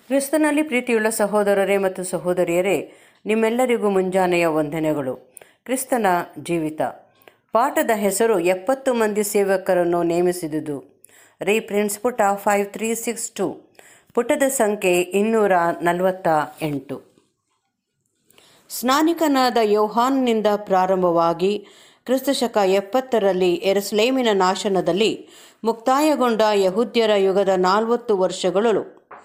ಕ್ರಿಸ್ತನಲ್ಲಿ ಪ್ರೀತಿಯುಳ್ಳ ಸಹೋದರರೇ ಮತ್ತು ಸಹೋದರಿಯರೇ ನಿಮ್ಮೆಲ್ಲರಿಗೂ ಮುಂಜಾನೆಯ ವಂದನೆಗಳು ಕ್ರಿಸ್ತನ ಜೀವಿತ ಪಾಠದ ಹೆಸರು ಎಪ್ಪತ್ತು ಮಂದಿ ಸೇವಕರನ್ನು ನೇಮಿಸಿದುದು ರೀಪ್ರಿನ್ಸ್ ಪುಟ ಫೈವ್ ತ್ರೀ ಸಿಕ್ಸ್ ಟು ಪುಟದ ಸಂಖ್ಯೆ ಇನ್ನೂರ ನಲವತ್ತ ಎಂಟು ಸ್ನಾನಿಕನಾದ ಯೋಹಾನ್ನಿಂದ ಪ್ರಾರಂಭವಾಗಿ ಕ್ರಿಸ್ತಶಕ ಎಪ್ಪತ್ತರಲ್ಲಿ ಎರುಸಲೇಮಿನ ನಾಶನದಲ್ಲಿ ಮುಕ್ತಾಯಗೊಂಡ ಯಹೂದ್ಯರ ಯುಗದ ನಾಲ್ವತ್ತು ವರ್ಷಗಳು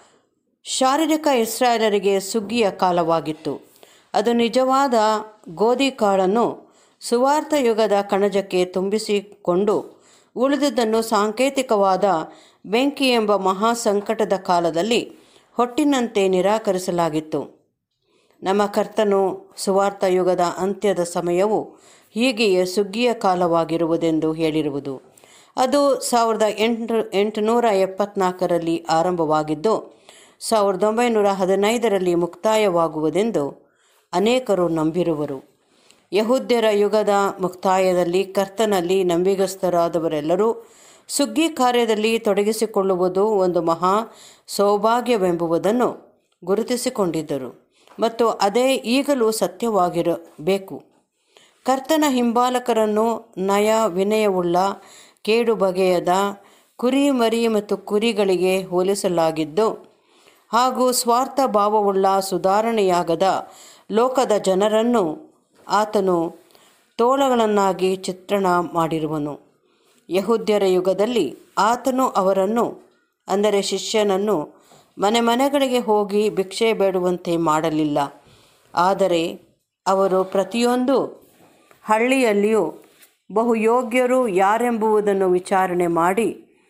ಶಾರೀರಿಕ ಇಸ್ರಾಯೇಲರಿಗೆ ಸುಗ್ಗಿಯ ಕಾಲವಾಗಿತ್ತು ಅದು ನಿಜವಾದ ಗೋಧಿ ಕಾಳನ್ನು ಸುವಾರ್ಥ ಯುಗದ ಕಣಜಕ್ಕೆ ತುಂಬಿಸಿಕೊಂಡು ಉಳಿದುದನ್ನು ಸಾಂಕೇತಿಕವಾದ ಬೆಂಕಿ ಎಂಬ ಮಹಾ ಸಂಕಟದ ಕಾಲದಲ್ಲಿ ಹೊಟ್ಟಿನಂತೆ ನಿರಾಕರಿಸಲಾಗಿತ್ತು ನಮ್ಮ ಕರ್ತನು ಸುವಾರ್ಥ ಯುಗದ ಅಂತ್ಯದ ಸಮಯವು ಹೀಗೆಯೇ ಸುಗ್ಗಿಯ ಕಾಲವಾಗಿರುವುದೆಂದು ಹೇಳಿರುವುದು ಅದು ಸಾವಿರದ ಎಂಟು ಎಂಟುನೂರ ಎಪ್ಪತ್ನಾಲ್ಕರಲ್ಲಿ ಆರಂಭವಾಗಿದ್ದು ಸಾವಿರದ ಒಂಬೈನೂರ ಹದಿನೈದರಲ್ಲಿ ಮುಕ್ತಾಯವಾಗುವುದೆಂದು ಅನೇಕರು ನಂಬಿರುವರು ಯಹೂದ್ಯರ ಯುಗದ ಮುಕ್ತಾಯದಲ್ಲಿ ಕರ್ತನಲ್ಲಿ ನಂಬಿಗಸ್ತರಾದವರೆಲ್ಲರೂ ಸುಗ್ಗಿ ಕಾರ್ಯದಲ್ಲಿ ತೊಡಗಿಸಿಕೊಳ್ಳುವುದು ಒಂದು ಮಹಾ ಸೌಭಾಗ್ಯವೆಂಬುದನ್ನು ಗುರುತಿಸಿಕೊಂಡಿದ್ದರು ಮತ್ತು ಅದೇ ಈಗಲೂ ಸತ್ಯವಾಗಿರಬೇಕು ಕರ್ತನ ಹಿಂಬಾಲಕರನ್ನು ನಯ ವಿನಯವುಳ್ಳ ಕೇಡು ಬಗೆಯದ ಕುರಿ ಮರಿ ಮತ್ತು ಕುರಿಗಳಿಗೆ ಹೋಲಿಸಲಾಗಿದ್ದು ಹಾಗೂ ಸ್ವಾರ್ಥ ಭಾವವುಳ್ಳ ಸುಧಾರಣೆಯಾಗದ ಲೋಕದ ಜನರನ್ನು ಆತನು ತೋಳಗಳನ್ನಾಗಿ ಚಿತ್ರಣ ಮಾಡಿರುವನು ಯಹೂದ್ಯರ ಯುಗದಲ್ಲಿ ಆತನು ಅವರನ್ನು ಅಂದರೆ ಶಿಷ್ಯನನ್ನು ಮನೆ ಮನೆಗಳಿಗೆ ಹೋಗಿ ಭಿಕ್ಷೆ ಬೇಡುವಂತೆ ಮಾಡಲಿಲ್ಲ ಆದರೆ ಅವರು ಪ್ರತಿಯೊಂದು ಹಳ್ಳಿಯಲ್ಲಿಯೂ ಬಹು ಯೋಗ್ಯರು ಯಾರೆಂಬುದನ್ನು ವಿಚಾರಣೆ ಮಾಡಿ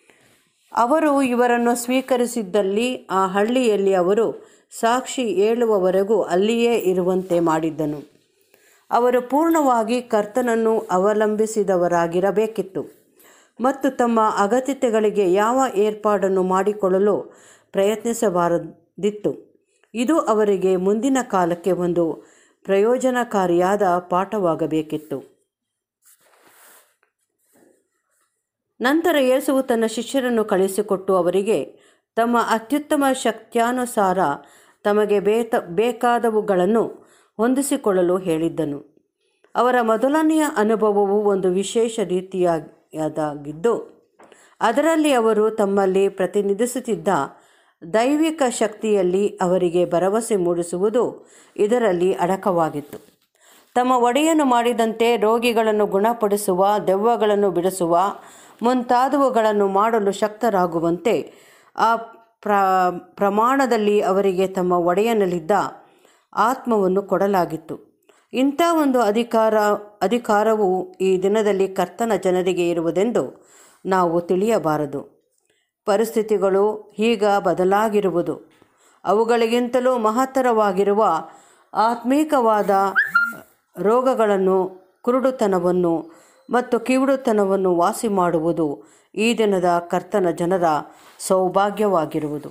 ಅವರು ಇವರನ್ನು ಸ್ವೀಕರಿಸಿದ್ದಲ್ಲಿ ಆ ಹಳ್ಳಿಯಲ್ಲಿ ಅವರು ಸಾಕ್ಷಿ ಹೇಳುವವರೆಗೂ ಅಲ್ಲಿಯೇ ಇರುವಂತೆ ಮಾಡಿದ್ದನು ಅವರು ಪೂರ್ಣವಾಗಿ ಕರ್ತನನ್ನು ಅವಲಂಬಿಸಿದವರಾಗಿರಬೇಕಿತ್ತು ಮತ್ತು ತಮ್ಮ ಅಗತ್ಯತೆಗಳಿಗೆ ಯಾವ ಏರ್ಪಾಡನ್ನು ಮಾಡಿಕೊಳ್ಳಲು ಪ್ರಯತ್ನಿಸಬಾರದಿತ್ತು ಇದು ಅವರಿಗೆ ಮುಂದಿನ ಕಾಲಕ್ಕೆ ಒಂದು ಪ್ರಯೋಜನಕಾರಿಯಾದ ಪಾಠವಾಗಬೇಕಿತ್ತು ನಂತರ ಯೇಸುವು ತನ್ನ ಶಿಷ್ಯರನ್ನು ಕಳಿಸಿಕೊಟ್ಟು ಅವರಿಗೆ ತಮ್ಮ ಅತ್ಯುತ್ತಮ ಶಕ್ತ್ಯಾನುಸಾರ ತಮಗೆ ಬೇತ ಬೇಕಾದವುಗಳನ್ನು ಹೊಂದಿಸಿಕೊಳ್ಳಲು ಹೇಳಿದ್ದನು ಅವರ ಮೊದಲನೆಯ ಅನುಭವವು ಒಂದು ವಿಶೇಷ ರೀತಿಯಾದಾಗಿದ್ದು ಅದರಲ್ಲಿ ಅವರು ತಮ್ಮಲ್ಲಿ ಪ್ರತಿನಿಧಿಸುತ್ತಿದ್ದ ದೈವಿಕ ಶಕ್ತಿಯಲ್ಲಿ ಅವರಿಗೆ ಭರವಸೆ ಮೂಡಿಸುವುದು ಇದರಲ್ಲಿ ಅಡಕವಾಗಿತ್ತು ತಮ್ಮ ಒಡೆಯನು ಮಾಡಿದಂತೆ ರೋಗಿಗಳನ್ನು ಗುಣಪಡಿಸುವ ದೆವ್ವಗಳನ್ನು ಬಿಡಿಸುವ ಮುಂತಾದವುಗಳನ್ನು ಮಾಡಲು ಶಕ್ತರಾಗುವಂತೆ ಆ ಪ್ರ ಪ್ರಮಾಣದಲ್ಲಿ ಅವರಿಗೆ ತಮ್ಮ ಒಡೆಯನಲ್ಲಿದ್ದ ಆತ್ಮವನ್ನು ಕೊಡಲಾಗಿತ್ತು ಇಂಥ ಒಂದು ಅಧಿಕಾರ ಅಧಿಕಾರವು ಈ ದಿನದಲ್ಲಿ ಕರ್ತನ ಜನರಿಗೆ ಇರುವುದೆಂದು ನಾವು ತಿಳಿಯಬಾರದು ಪರಿಸ್ಥಿತಿಗಳು ಈಗ ಬದಲಾಗಿರುವುದು ಅವುಗಳಿಗಿಂತಲೂ ಮಹತ್ತರವಾಗಿರುವ ಆತ್ಮೀಕವಾದ ರೋಗಗಳನ್ನು ಕುರುಡುತನವನ್ನು ಮತ್ತು ಕಿವುಡುತನವನ್ನು ವಾಸಿ ಮಾಡುವುದು ಈ ದಿನದ ಕರ್ತನ ಜನರ ಸೌಭಾಗ್ಯವಾಗಿರುವುದು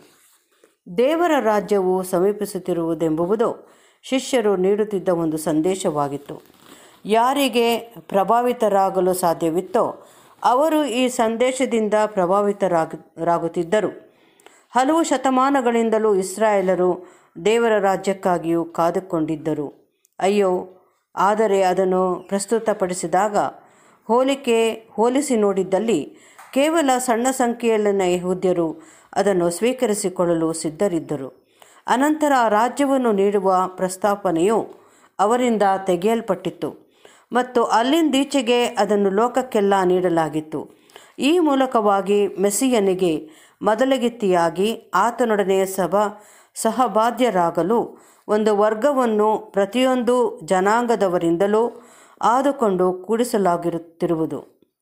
ದೇವರ ರಾಜ್ಯವು ಸಮೀಪಿಸುತ್ತಿರುವುದೆಂಬುದು ಶಿಷ್ಯರು ನೀಡುತ್ತಿದ್ದ ಒಂದು ಸಂದೇಶವಾಗಿತ್ತು ಯಾರಿಗೆ ಪ್ರಭಾವಿತರಾಗಲು ಸಾಧ್ಯವಿತ್ತೋ ಅವರು ಈ ಸಂದೇಶದಿಂದ ಪ್ರಭಾವಿತರಾಗುತ್ತಿದ್ದರು ಹಲವು ಶತಮಾನಗಳಿಂದಲೂ ಇಸ್ರಾಯೇಲರು ದೇವರ ರಾಜ್ಯಕ್ಕಾಗಿಯೂ ಕಾದುಕೊಂಡಿದ್ದರು ಅಯ್ಯೋ ಆದರೆ ಅದನ್ನು ಪ್ರಸ್ತುತಪಡಿಸಿದಾಗ ಹೋಲಿಕೆ ಹೋಲಿಸಿ ನೋಡಿದ್ದಲ್ಲಿ ಕೇವಲ ಸಣ್ಣ ಸಂಖ್ಯೆಯಲ್ಲಿನ ಯಹೂದ್ಯರು ಅದನ್ನು ಸ್ವೀಕರಿಸಿಕೊಳ್ಳಲು ಸಿದ್ಧರಿದ್ದರು ಅನಂತರ ಆ ರಾಜ್ಯವನ್ನು ನೀಡುವ ಪ್ರಸ್ತಾಪನೆಯು ಅವರಿಂದ ತೆಗೆಯಲ್ಪಟ್ಟಿತ್ತು ಮತ್ತು ಅಲ್ಲಿಂದೀಚೆಗೆ ಅದನ್ನು ಲೋಕಕ್ಕೆಲ್ಲ ನೀಡಲಾಗಿತ್ತು ಈ ಮೂಲಕವಾಗಿ ಮೆಸ್ಸಿಯನಿಗೆ ಮೊದಲಗಿತ್ತಿಯಾಗಿ ಆತನೊಡನೆ ಸಭಾ ಸಹಬಾಧ್ಯರಾಗಲು ಒಂದು ವರ್ಗವನ್ನು ಪ್ರತಿಯೊಂದು ಜನಾಂಗದವರಿಂದಲೂ ಆದುಕೊಂಡು ಕೂಡಿಸಲಾಗಿರುತ್ತಿರುವುದು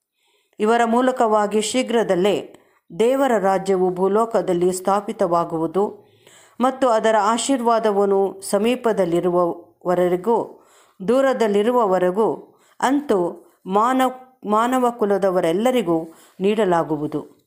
ಇವರ ಮೂಲಕವಾಗಿ ಶೀಘ್ರದಲ್ಲೇ ದೇವರ ರಾಜ್ಯವು ಭೂಲೋಕದಲ್ಲಿ ಸ್ಥಾಪಿತವಾಗುವುದು ಮತ್ತು ಅದರ ಆಶೀರ್ವಾದವನ್ನು ಸಮೀಪದಲ್ಲಿರುವವರೆಗೂ ದೂರದಲ್ಲಿರುವವರೆಗೂ ಅಂತೂ ಮಾನವ ಮಾನವ ಕುಲದವರೆಲ್ಲರಿಗೂ ನೀಡಲಾಗುವುದು